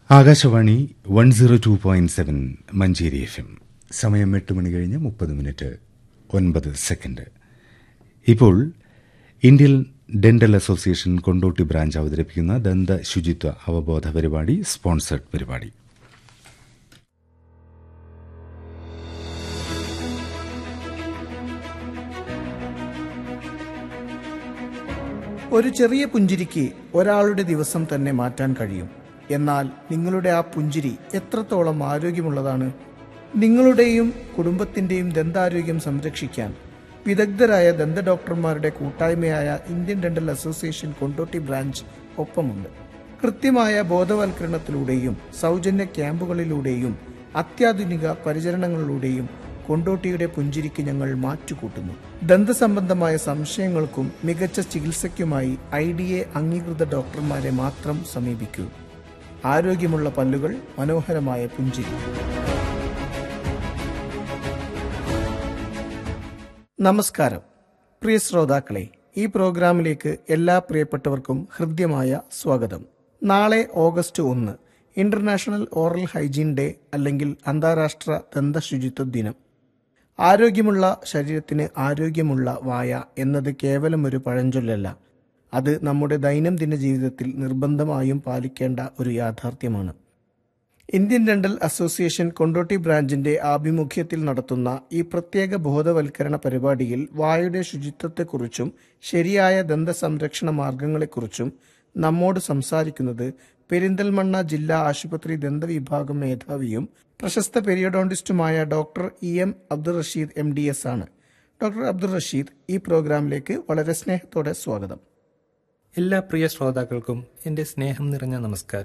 Akashvani one zero two point seven Manjeri F M സമയം എട്ട് മണി കഴിഞ്ഞ് മുപ്പത് മിനിറ്റ് ഒൻപത് സെക്കൻഡ് ഇപ്പോൾ Indian dental association Kondotty branch അവതരിപ്പിക്കുന്ന ദന്ത ശുചിത്വ അവബോധ പരിപാടി സ്പോൺസർഡ് പരിപാടി ഒരു ചെറിയ പുഞ്ചിരിക്ക് ഒരാളുടെ ദിവസം തന്നെ മാറ്റാൻ കഴിയും എന്നാൽ നിങ്ങളുടെ ആ പുഞ്ചിരി എത്രത്തോളം ആരോഗ്യമുള്ളതാണ് നിങ്ങളുടെയും കുടുംബത്തിന്റെയും ദന്താരോഗ്യം സംരക്ഷിക്കാൻ വിദഗ്ധരായ ദന്ത ഡോക്ടർമാരുടെ കൂട്ടായ്മയായ Indian dental association Kondotty branch ഒപ്പമുണ്ട് കൃത്യമായ ബോധവൽക്കരണത്തിലൂടെയും സൗജന്യ ക്യാമ്പുകളിലൂടെയും അത്യാധുനിക പരിചരണങ്ങളിലൂടെയും കൊണ്ടോട്ടിയുടെ പുഞ്ചിരിക്ക് ഞങ്ങൾ മാറ്റുകൂട്ടുന്നു ദന്തസംബന്ധമായ സംശയങ്ങൾക്കും മികച്ച ചികിത്സയ്ക്കുമായി ഐ ഡി എ അംഗീകൃത ഡോക്ടർമാരെ മാത്രം സമീപിക്കൂ ആരോഗ്യമുള്ള പല്ലുകൾ മനോഹരമായ പുഞ്ചിരി നമസ്കാരം പ്രിയ ശ്രോതാക്കളെ ഈ പ്രോഗ്രാമിലേക്ക് എല്ലാ പ്രിയപ്പെട്ടവർക്കും ഹൃദ്യമായ സ്വാഗതം നാളെ ഓഗസ്റ്റ് ഒന്ന് ഇന്റർനാഷണൽ ഓറൽ ഹൈജീൻ ഡേ അല്ലെങ്കിൽ അന്താരാഷ്ട്ര ദന്തശുചിത്വ ദിനം ആരോഗ്യമുള്ള ശരീരത്തിന് ആരോഗ്യമുള്ള വായ എന്നത് കേവലം ഒരു പഴഞ്ചൊല്ലല്ല അത് നമ്മുടെ ദൈനംദിന ജീവിതത്തിൽ നിർബന്ധമായും പാലിക്കേണ്ട ഒരു യാഥാർത്ഥ്യമാണ് ഇന്ത്യൻ ഡെന്റൽ അസോസിയേഷൻ കൊണ്ടോട്ടി ബ്രാഞ്ചിന്റെ ആഭിമുഖ്യത്തിൽ നടത്തുന്ന ഈ പ്രത്യേക ബോധവൽക്കരണ പരിപാടിയിൽ വായുടെ ശുചിത്വത്തെക്കുറിച്ചും ശരിയായ ദന്ത സംരക്ഷണ മാർഗങ്ങളെക്കുറിച്ചും നമ്മോട് സംസാരിക്കുന്നത് പെരിന്തൽമണ്ണ ജില്ലാ ആശുപത്രി ദന്തവിഭാഗം മേധാവിയും പ്രശസ്ത പെരിയോഡോണ്ടിസ്റ്റുമായ doctor E M Abdul Rasheed M D S ആണ് ഡോക്ടർ അബ്ദുൾ റഷീദ് ഈ പ്രോഗ്രാമിലേക്ക് വളരെ സ്നേഹത്തോടെ സ്വാഗതം എല്ലാ പ്രിയ ശ്രോതാക്കൾക്കും എൻ്റെ സ്നേഹം നിറഞ്ഞ നമസ്കാരം